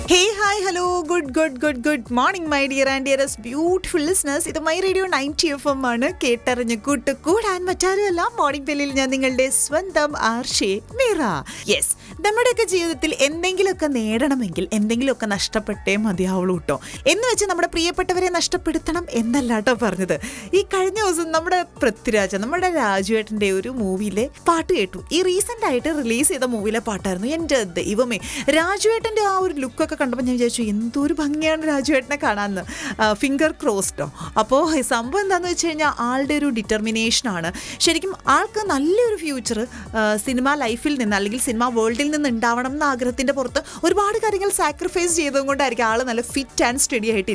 hey hi hello good good good good morning my dear and dearest beautiful listeners ഇത് my radio ninety F M ആണ് കേട്ടറിഞ്ഞ് കൂട്ട് കൂടാൻ മറ്റാരുമല്ല morning ബെല്ലിൽ ഞാൻ നിങ്ങളുടെ സ്വന്തം ആർഷേ മീറ യെസ് നമ്മുടെയൊക്കെ ജീവിതത്തിൽ എന്തെങ്കിലുമൊക്കെ നേടണമെങ്കിൽ എന്തെങ്കിലുമൊക്കെ നഷ്ടപ്പെട്ടേ മതിയാവുള്ളൂ കേട്ടോ എന്ന് വെച്ച് നമ്മുടെ പ്രിയപ്പെട്ടവരെ നഷ്ടപ്പെടുത്തണം എന്നല്ല കേട്ടോ പറഞ്ഞത് ഈ കഴിഞ്ഞ ദിവസം നമ്മുടെ പൃഥ്വിരാജ് നമ്മുടെ രാജുവേട്ടൻ്റെ ഒരു മൂവിയിലെ പാട്ട് കേട്ടു ഈ റീസെൻ്റ് ആയിട്ട് റിലീസ് ചെയ്ത മൂവിയിലെ പാട്ടായിരുന്നു എൻ്റെ ദൈവമേ രാജുവേട്ടൻ്റെ ആ ഒരു ലുക്കൊക്കെ കണ്ടപ്പോൾ ഞാൻ വിചാരിച്ചു എന്തോ ഒരു ഭംഗിയാണ് രാജുവേട്ടനെ കാണാമെന്ന് ഫിംഗർ ക്രോസ്ഡോ അപ്പോൾ സംഭവം എന്താണെന്ന് വെച്ച് കഴിഞ്ഞാൽ ആളുടെ ഒരു ഡിറ്റർമിനേഷനാണ് ശരിക്കും ആൾക്ക് നല്ലൊരു ഫ്യൂച്ചർ സിനിമ ലൈഫിൽ നിന്ന് അല്ലെങ്കിൽ സിനിമ വേൾഡിൽ നിന്ന് ഉണ്ടാവണം എന്ന ആഗ്രഹത്തിൻ്റെ പുറത്ത് ഒരുപാട് കാര്യങ്ങൾ സാക്രിഫൈസ് ചെയ്തുകൊണ്ടായിരിക്കും ആൾ നല്ല ഫിറ്റ് ആൻഡ് സ്റ്റഡി ആയിട്ട്